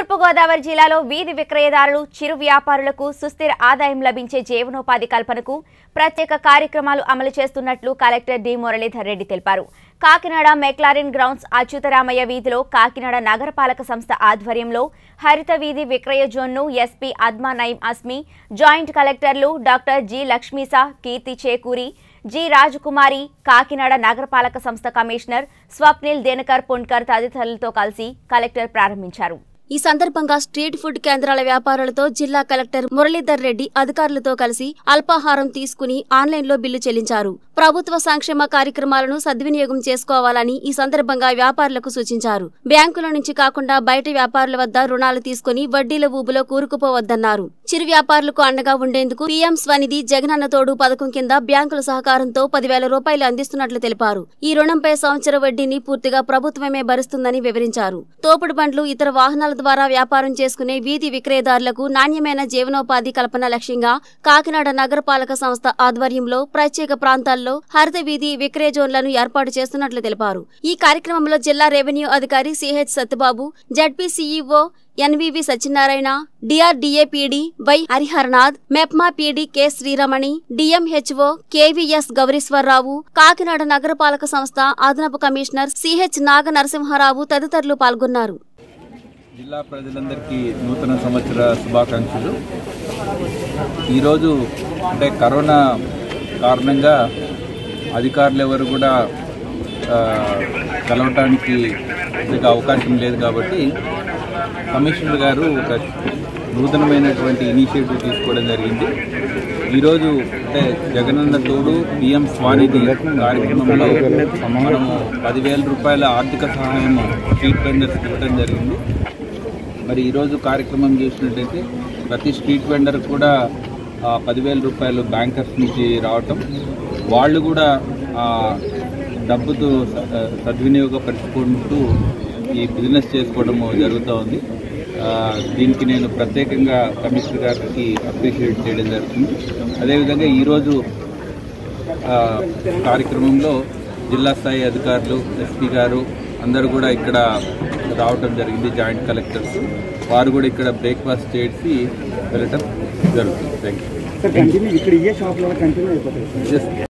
తూర్పుగోదావరి జిల్లాలో వీధి విక్రయదారులు చిరు వ్యాపారులకు సుస్థిర ఆదాయం లభించే జీవనోపాధి కల్పనకు ప్రత్యేక కార్యక్రమాలు అమలు చేస్తున్నట్లు కలెక్టర్ డి మురళీధర్ రెడ్డి తెలిపారు కాకినాడ మెక్లారిన్ గ్రౌండ్స్ అచ్యుతరామయ్య వీధిలో కాకినాడ నగరపాలక సంస్థ ఆధ్వర్యంలో హరిత వీధి విక్రయ జోన్ను ఎస్పీ అద్మా నయీం అస్మి జాయింట్ కలెక్టర్లు doctor G Lakshmisha Keerthi Chekuri G Rajakumari Kakinada నగరపాలక సంస్థ కమిషనర్ స్వప్నిల్ దినకర్ పుణ్కర్ తదితరులతో కలిసి కలెక్టర్ ప్రారంభించారు ఈ సందర్భంగా స్ట్రీట్ ఫుడ్ కేంద్రాల వ్యాపారులతో జిల్లా కలెక్టర్ మురళీధర్ రెడ్డి అధికారులతో కలిసి అల్పాహారం తీసుకుని ఆన్లైన్లో బిల్లు చెల్లించారు ప్రభుత్వ సంక్షేమ కార్యక్రమాలను సద్వినియోగం చేసుకోవాలని ఈ సందర్భంగా వ్యాపారులకు సూచించారు బ్యాంకుల నుంచి కాకుండా బయట వ్యాపారుల వద్ద రుణాలు తీసుకుని వడ్డీల ఊబులో కూరుకుపోవద్దన్నారు చిరు వ్యాపారులకు అండగా ఉండేందుకు పీఎం స్వనిధి జగనన్న తోడు పథకం కింద బ్యాంకుల సహకారంతో పదివేల రూపాయలు అందిస్తున్నట్లు తెలిపారు ఈ రుణంపై సంవత్సర వడ్డీని పూర్తిగా ప్రభుత్వమే భరిస్తుందని వివరించారు తోపుడు బండ్లు ఇతర వాహనాల ద్వారా వ్యాపారం చేసుకునే వీధి విక్రయదారులకు నాణ్యమైన జీవనోపాధి కల్పన లక్ష్యంగా కాకినాడ నగరపాలక సంస్థ ఆధ్వర్యంలో ప్రత్యేక ప్రాంతాల్లో హరిత వీధి విక్రయ జోన్లను ఏర్పాటు చేస్తున్నట్లు తెలిపారు ఈ కార్యక్రమంలో జిల్లా రెవెన్యూ అధికారి CH Satyababu ZP CEO NVV Satyanarayana DRDA PD Y Hariharanath MEPMA PD K Sriramani DMHO KVS Gowreeswararao Kakinada నగరపాలక సంస్థ అదనపు కమిషనర్ సిహెచ్ నాగ నరసింహారావు తదితరులు పాల్గొన్నారు జిల్లా ప్రజలందరికీ నూతన సంవత్సర శుభాకాంక్షలు ఈరోజు అంటే కరోనా కారణంగా అధికారులు ఎవరు కూడా ఆ, కలవటానికి పెద్దగా అవకాశం లేదు కాబట్టి కమిషనర్ గారు ఒక నూతనమైనటువంటి ఇనిషియేటివ్ తీసుకోవడం జరిగింది ఈరోజు అంటే జగనన్న తోడు పిఎం స్వానిధి కార్యక్రమంలో మనము పదివేల రూపాయల ఆర్థిక సహాయం స్ట్రీట్ వెండర్స్కి ఇవ్వడం జరిగింది మరి ఈరోజు కార్యక్రమం చూసినట్టయితే ప్రతి స్ట్రీట్ వెండర్ కూడా ఆ, పదివేల రూపాయలు బ్యాంకర్స్ నుంచి రావటం వాళ్ళు కూడా ఆ, డబ్బుతో స- ఆ, సద్వినియోగపరుచుకుంటూ ఈ బిజినెస్ చేసుకోవడము జరుగుతూ ఉంది ఆ, దీనికి నేను ప్రత్యేకంగా కమిషనర్ గారికి అప్రిషియేట్ చేయడం జరుగుతుంది అదేవిధంగా ఈరోజు ఆ, కార్యక్రమంలో జిల్లా స్థాయి అధికారులు ఎస్పీ గారు అందరూ కూడా ఇక్కడ రావటం జరిగింది జాయింట్ కలెక్టర్స్ వారు కూడా ఇక్కడ బ్రేక్ఫాస్ట్ చేసి వెళ్ళటం జరుగుతుంది థ్యాంక్ సార్ కంటిన్యూ ఇక్కడ ఇయ్యే షాప్లో కంటిన్యూ అయిపోతుంది సార్ యూ